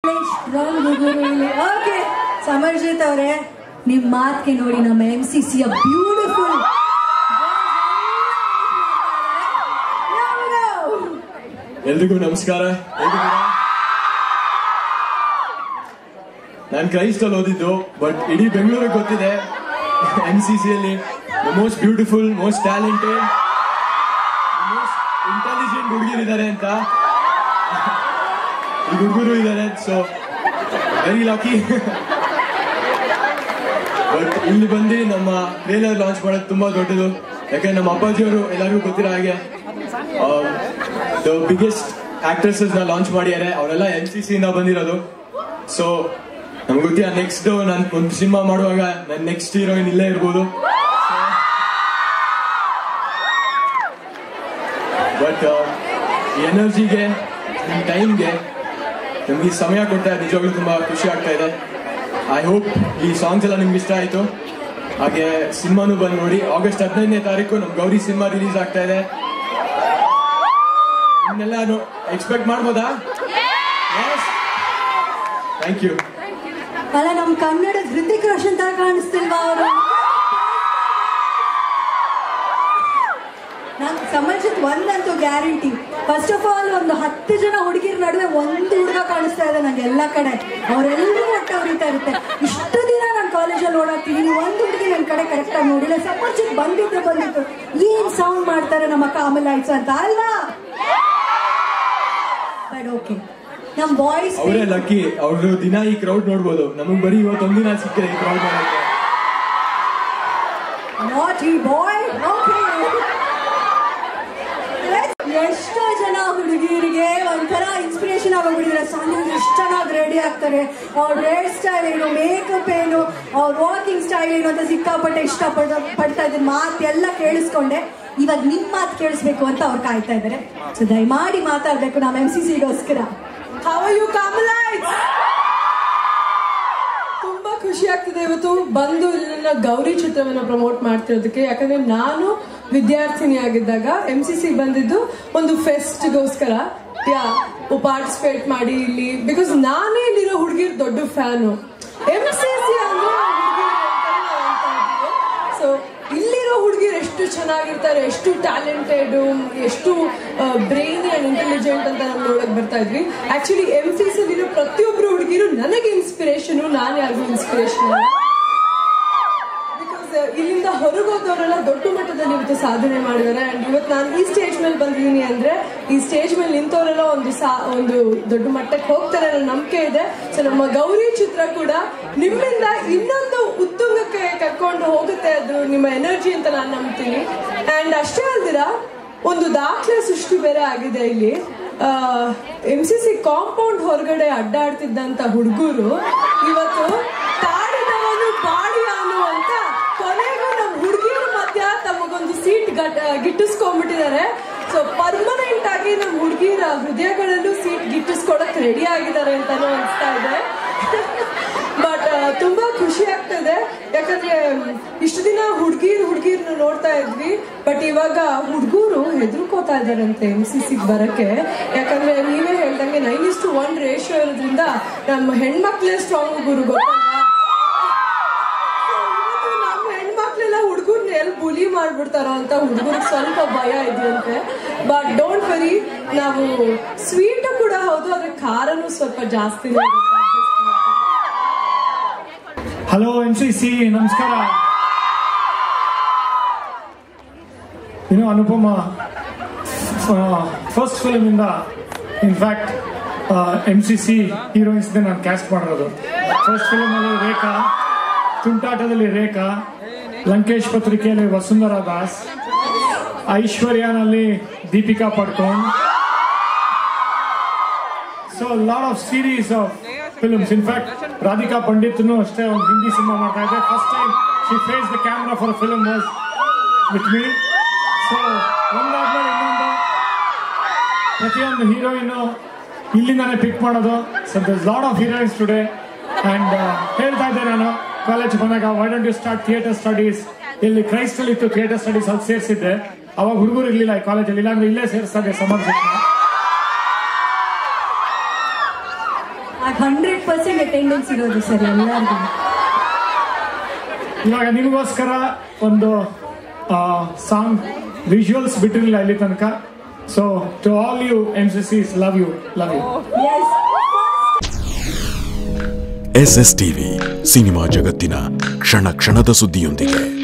Okay Samarjit ಅವರೇ ನಿಮ್ ಮಾತ್ಗೆ ನೋಡಿ ನಮ್ಮ ಎಂ ಸಿ ಸಿಯ ಬ್ಯೂಟಿಫುಲ್ ಎಲ್ರಿಗೂ ನಮಸ್ಕಾರ ಹೇಗಿದ್ದೀರಾ ನಾನು ಕ್ರೈಸ್ಟಲ್ಲಿ ಓದಿದ್ದು ಬಟ್ ಇಡೀ ಬೆಂಗಳೂರಿಗೆ ಗೊತ್ತಿದೆ ಎನ್ ಸಿ ಸಿ ಅಲ್ಲಿ the most beautiful most talented most intelligent ಹುಡುಗಿರಿದ್ದಾರೆ ಅಂತ ಈ ಹುಡುಗರು ಇದ್ದಾರೆ ಸೊ ವೆರಿ ಲಕ್ಕಿ ಬಟ್ ಇಲ್ಲಿ ಬಂದು ನಮ್ಮ ಟ್ರೇಲರ್ ಲಾಂಚ್ ಮಾಡೋದು ತುಂಬಾ ದೊಡ್ಡದು ಯಾಕಂದ್ರೆ ನಮ್ಮ ಅಪ್ಪಾಜಿಯವರು ಎಲ್ಲರಿಗೂ ಗೊತ್ತಿರೋ ಹಾಗೆ ದ ಬಿಗ್ಗೆಸ್ಟ್ ಆಕ್ಟ್ರೆಸಸ್ ನ ಲಾಂಚ್ ಮಾಡಿದ್ದಾರೆ ಅವರೆಲ್ಲ ಎನ್ ಸಿ ಸಿ ಇಂದ ಬಂದಿರೋದು ಸೊ ನಮ್ಗೆ ಗೊತ್ತಿಲ್ಲ ನೆಕ್ಸ್ಟ್ ನಾನು ಒಂದು ಸಿನಿಮಾ ಮಾಡುವಾಗ ನನ್ನ ನೆಕ್ಸ್ಟ್ ಹೀರೋಯಿನ್ ಇಲ್ಲೇ ಇರ್ಬೋದು ಬಟ್ ಎನರ್ಜಿಗೆ ಟೈಮ್ಗೆ ನಮ್ಗೆ ಈ ಸಮಯ ಕೊಡ್ತಾ ಇದೆ ನಿಜವಾಗ್ಲೂ ತುಂಬಾ ಖುಷಿ ಆಗ್ತಾ ಇದೆ ಐ ಹೋಪ್ ಈ ಸಾಂಗ್ಸ್ ಎಲ್ಲ ನಿಮ್ಗೆ ಇಷ್ಟ ಆಯ್ತು ಹಾಗೆ ಸಿನಿಮಾನು ಬಂದು ನೋಡಿ ಆಗಸ್ಟ್ ಹದಿನೈದನೇ ತಾರೀಕು ನಮ್ ಗೌರಿ ಸಿನಿಮಾ ರಿಲೀಸ್ ಆಗ್ತಾ ಇದೆ ಇನ್ನೆಲ್ಲ ಎಕ್ಸ್ಪೆಕ್ಟ್ ಮಾಡ್ಬೋದಾ ಥ್ಯಾಂಕ್ ಯು ಅಲ್ಲ ನಮ್ ಕನ್ನಡದ ಹೃತಿಕ್ ರೋಷನ್ ತರ ಕಾಣಿಸ್ತಿಲ್ವಾ ಅವರು ನಂಗೆ ಸಮರ್ಜಿತ್ ಒಂದಂತೂ ಗ್ಯಾರಂಟಿ ಫಸ್ಟ್ ಆಫ್ ಆಲ್ ಒಂದು ಹತ್ತು ಜನ ಹುಡುಗಿರ ನಡುವೆ ಒಂದು ಹುಡುಗ ಕಾಣಿಸ್ತಾ ಇದೆ ನಂಗೆ ಎಲ್ಲ ಕಡೆ ಅವರೆಲ್ಲರೂ ಒಟ್ಟು ಹೊರಿತಾ ಇರುತ್ತೆ ಇಷ್ಟು ದಿನ ನಾನು ಕಾಲೇಜಲ್ಲಿ ಓಡಾಡ್ತಿದ್ದೀನಿ ಒಂದು ಹುಡುಗಿ ನನ್ನ ಕಡೆ ಕರೆಕ್ಟ್ ಆಗಿ ನೋಡಿಲ್ಲ ಸಮರ್ಜಿತ್ ಬಂದಿದ್ದು ಬಂದಿತ್ತು ಏನ್ ಸೌಂಡ್ ಮಾಡ್ತಾರೆ ನಮ್ಮ ಅಕ್ಕ ಆಮೇಲೆ ಆಯ್ತು ಅಂತ ಅಲ್ವಾ ಬಟ್ ಓಕೆ ನಮ್ ಬಾಯ್ಸ್ ಅವರೇ ಲಕ್ಕಿ ಅವ್ರು ದಿನ ಈ ಕ್ರೌಡ್ ನೋಡ್ಬೋದು ನಮಗ್ ಬರೀ ಇವತ್ತೊಂದಿನ ಸಿಕ್ಕಿದೆ ಈ ಕ್ರೌಡ್ ನೋಡಕ್ಕೆ Naughty boy. Okay. ಎಷ್ಟೋ ಜನ ಹುಡುಗಿರಿಗೆ ಒಂಥರ ಇನ್ಸ್ಪಿರೇಷನ್ ಆಗೋಗ್ಬಿಟ್ಟಿದ್ರೆ ಸಾಂಗ್ ಎಷ್ಟು ಚೆನ್ನಾಗಿ ರೆಡಿ ಆಗ್ತಾರೆ ಅವ್ರ ಹೇರ್ ಸ್ಟೈಲ್ ಏನು ಮೇಕಪ್ ಏನು ಅವ್ರ ವಾಕಿಂಗ್ ಸ್ಟೈಲ್ ಏನು ಅಂತ ಸಿಕ್ಕಾಪಟ್ಟೆ ಇಷ್ಟಪಡ ಪಡ್ತಾ ಇದ್ದಾರೆ ಮಾತು ಎಲ್ಲ ಕೇಳಿಸ್ಕೊಂಡೆ ಇವಾಗ ನಿಮ್ ಮಾತು ಕೇಳಿಸ್ಬೇಕು ಅಂತ ಅವ್ರು ಕಾಯ್ತಾ ಇದ್ದಾರೆ ಸೊ ದಯಮಾಡಿ ಮಾತಾಡ್ಬೇಕು ನಾವು ಎಂ ಸಿ ಸಿಗೋಸ್ಕರ How are you, Kamalites? ತುಂಬಾ ಖುಷಿ ಆಗ್ತಿದೆ ಇವತ್ತು ಬಂದು ಇಲ್ಲಿನ ಗೌರಿ ಚಿತ್ರವನ್ನ ಪ್ರಮೋಟ್ ಮಾಡ್ತಿರೋದಕ್ಕೆ ಯಾಕಂದ್ರೆ ನಾನು ವಿದ್ಯಾರ್ಥಿನಿ ಆಗಿದ್ದಾಗ ಎಂ ಸಿ ಸಿ ಬಂದಿದ್ದು ಒಂದು ಫೆಸ್ಟ್ಗೋಸ್ಕರ ಯಾ ಪಾರ್ಟಿಸಿಪೇಟ್ ಮಾಡಿ ಇಲ್ಲಿ ಬಿಕಾಸ್ ನಾನೇ ಇಲ್ಲಿರೋ ಹುಡುಗಿರ್ ದೊಡ್ಡ ಫ್ಯಾನು ಎಂ ಸಿ ಸಿ ಅಂದ್ರೆ ಸೊ ಇಲ್ಲಿರೋ ಹುಡುಗಿರು ಎಷ್ಟು ಚೆನ್ನಾಗಿರ್ತಾರೆ ಎಷ್ಟು ಟ್ಯಾಲೆಂಟೆಡ್ ಎಷ್ಟು ಬ್ರೈನಿ ಅಂಡ್ ಇಂಟೆಲಿಜೆಂಟ್ ಅಂತ ನಾವು ನೋಡಕ್ ಬರ್ತಾ ಇದ್ವಿ ಆಕ್ಚುಲಿ ಎಂ ಸಿ ಸಿಲಿರೋ ಪ್ರತಿಯೊಬ್ರು ಹುಡುಗಿರು ನನಗೆ ಇನ್ಸ್ಪಿರೇಷನ್ ನಾನು ಯಾರಿಗೂ ಇನ್ಸ್ಪಿರೇಷನ್ ಬಿಕಾಸ್ ಇಲ್ಲಿಂದ ಹೊರಗೋದವರೆಲ್ಲ ದೊಡ್ಡ ಮಟ್ಟದಲ್ಲಿ ಇವತ್ತು ಸಾಧನೆ ಮಾಡಿದ್ದಾರೆ ಅಂಡ್ ಇವತ್ತು ನಾನು ಈ ಸ್ಟೇಜ್ ಮೇಲೆ ಬಂದಿದ್ದೀನಿ ಅಂದ್ರೆ ಈ ಸ್ಟೇಜ್ ಮೇಲೆ ನಿಂತವರೆಲ್ಲ ಒಂದು ಸಾ ಒಂದು ದೊಡ್ಡ ಮಟ್ಟಕ್ಕೆ ಹೋಗ್ತಾರೆ ಅನ್ನೋ ನಂಬಿಕೆ ಇದೆ ಸೊ ನಮ್ಮ ಗೌರಿ ಚಿತ್ರ ಕೂಡ ನಿಮ್ಮಿಂದ ಇನ್ನೊಂದು ಉತ್ತುಂಗಕ್ಕೆ ಕರ್ಕೊಂಡು ಹೋಗುತ್ತೆ ಅದು ನಿಮ್ಮ ಎನರ್ಜಿ ಅಂತ ನಾನು ನಂಬ್ತೀನಿ ಅಂಡ್ ಅಷ್ಟೇ ಅಲ್ದಿರ ಒಂದು ದಾಖಲೆ ಸೃಷ್ಟಿ ಬೇರೆ ಆಗಿದೆ ಇಲ್ಲಿ ಎಂ ಸಿ ಸಿ ಕಾಂಪೌಂಡ್ ಹೊರಗಡೆ ಅಡ್ಡಾಡ್ತಿದ್ದಂತ ಹುಡುಗರು ಇವತ್ತು ತಾಡಿದವನು ಬಾಡಿಯಾನು ಅಂತ ಕೊನೆಗೂ ನಮ್ಮ ಹುಡುಗಿರ ಮಧ್ಯ ತಮಗೊಂದು ಸೀಟ್ ಗಿಟ್ಟಿಸ್ಕೊಂಡ್ಬಿಟ್ಟಿದ್ದಾರೆ ಸೊ ಪರ್ಮನೆಂಟ್ ಆಗಿ ನಮ್ಮ ಹುಡುಗಿರ ಹೃದಯಗಳಲ್ಲೂ ಸೀಟ್ ಗಿಟ್ಟಿಸ್ಕೊಳಕ್ ರೆಡಿ ಆಗಿದ್ದಾರೆ ಅಂತಾನು ಅನಿಸ್ತಾ ಇದೆ ಬಟ್ ತುಂಬಾ ಖುಷಿ ಆಗ್ತದೆ ಯಾಕಂದ್ರೆ ಇಷ್ಟು ದಿನ ಹುಡುಗಿರ್ ಹುಡುಗಿರ್ನ ನೋಡ್ತಾ ಇದ್ವಿ ಬಟ್ ಇವಾಗ ಹುಡುಗರು ಹೆದರ್ಕೋತಾ ಇದಾರಂತೆ ಎಂ ಸಿ ಸಿಗ್ ಬರಕ್ಕೆ ಯಾಕಂದ್ರೆ ನೀವೇ ಹೇಳ್ದಂಗೆ ನೈನ್ ಇಷ್ಟು ಒನ್ ರೇಷಿಯೋ ಇರೋದ್ರಿಂದ ನಮ್ಮ ಹೆಣ್ಮಕ್ಳೇ ಸ್ಟ್ರಾಂಗ್ ಗುರು ಗೊತ್ತಲ್ವಾ ಇವತ್ತು ನಮ್ಮ ಹೆಣ್ಮಕ್ಳೆಲ್ಲ ಹುಡುಗರ್ನ ಎಲ್ಲಿ ಬುಲಿ ಮಾಡ್ಬಿಡ್ತಾರೋ ಅಂತ ಹುಡುಗರಿಗೆ ಸ್ವಲ್ಪ ಭಯ ಇದೆಯಂತೆ ಬಟ್ ಡೋಂಟ್ ವರಿ ನಾವು ಸ್ವೀಟ್ ಕೂಡ ಹೌದು ಆದ್ರೆ ಖಾರನೂ ಸ್ವಲ್ಪ ಜಾಸ್ತಿನೇ ಇರುತ್ತೆ ಹಲೋ ಎಂ ಸಿ ಸಿ ನಮಸ್ಕಾರ ಇನ್ನು ಅನುಪಮ ಫಸ್ಟ್ ಫಿಲ್ಮ್ ಇಂದ in fact M C C heroines ನಾನು ಕ್ಯಾಸ್ಟ್ ಮಾಡಿರೋದು ಫಸ್ಟ್ ಫಿಲ್ಮ್ ಅಲ್ಲಿ ರೇಖಾ ತುಂಟಾಟದಲ್ಲಿ ರೇಖಾ ಲಂಕೇಶ್ ಪತ್ರಿಕೆಯಲ್ಲಿ ವಸುಂಧರಾ ದಾಸ್ ಐಶ್ವರ್ಯನಲ್ಲಿ Deepika Padukone so lot of series of films in fact Radhika ಪಂಡಿತ್ನು ಅಷ್ಟೇ ಒಂದು ಹಿಂದಿ ಸಿನಿಮಾ ಮಾಡ್ತಾ ಇದ್ದೆ first time she face the camera for film was with me so ಒಂದಾದ್ಮೇಲೆ ಇನ್ನೊಂದು ಪ್ರತಿಯೊಂದು ಹೀರೋಯಿನ್ ಇಲ್ಲಿಂದಾನೆ ಪಿಕ್ ಮಾಡೋದು so thus lot of heroines today and ಹೇಳ್ತಾ ಇದ್ದೆ ನಾನು ಕಾಲೇಜ್ ಬಂದಾಗ why don't you start theatre studies ಇಲ್ಲಿ ಕ್ರೈಸ್ಟ್ ಅಲ್ಲಿ ಇತ್ತು ಥಿಯೇಟರ್ ಸ್ಟಡೀಸ್ ಅಲ್ಲಿ ಸೇರಿಸಿದ್ದೆ ಅವಾಗ ಹುಡುಗರು ಇರ್ಲಿಲ್ಲ ಈ ಕಾಲೇಜಲ್ಲಿ ಇಲ್ಲಾಂದ್ರೆ ಇಲ್ಲೇ ಸೇರಿಸ್ತಾ ಇದ್ದೆ ಸಮರ್ಜಿತ್ನ ಹಂಡ್ರೆಡ್ ಪರ್ಸೆಂಟ್ ಅಟೆಂಡೆನ್ಸ್ ಇರೋದು ಸರ್ ಎಲ್ಲರಿಗೂ ಇವಾಗ ನಿಮಗೋಸ್ಕರ ಒಂದು ಸಾಂಗ್ ವಿಜುವಲ್ಸ್ ಬಿಟ್ಟಿರಲಿಲ್ಲ ಇಲ್ಲಿ ತನಕ so to all you M C Cs love you love you S S S TV cinema ಜಗತ್ತಿನ ಕ್ಷಣ ಕ್ಷಣದ ಸುದ್ದಿಯೊಂದಿಗೆ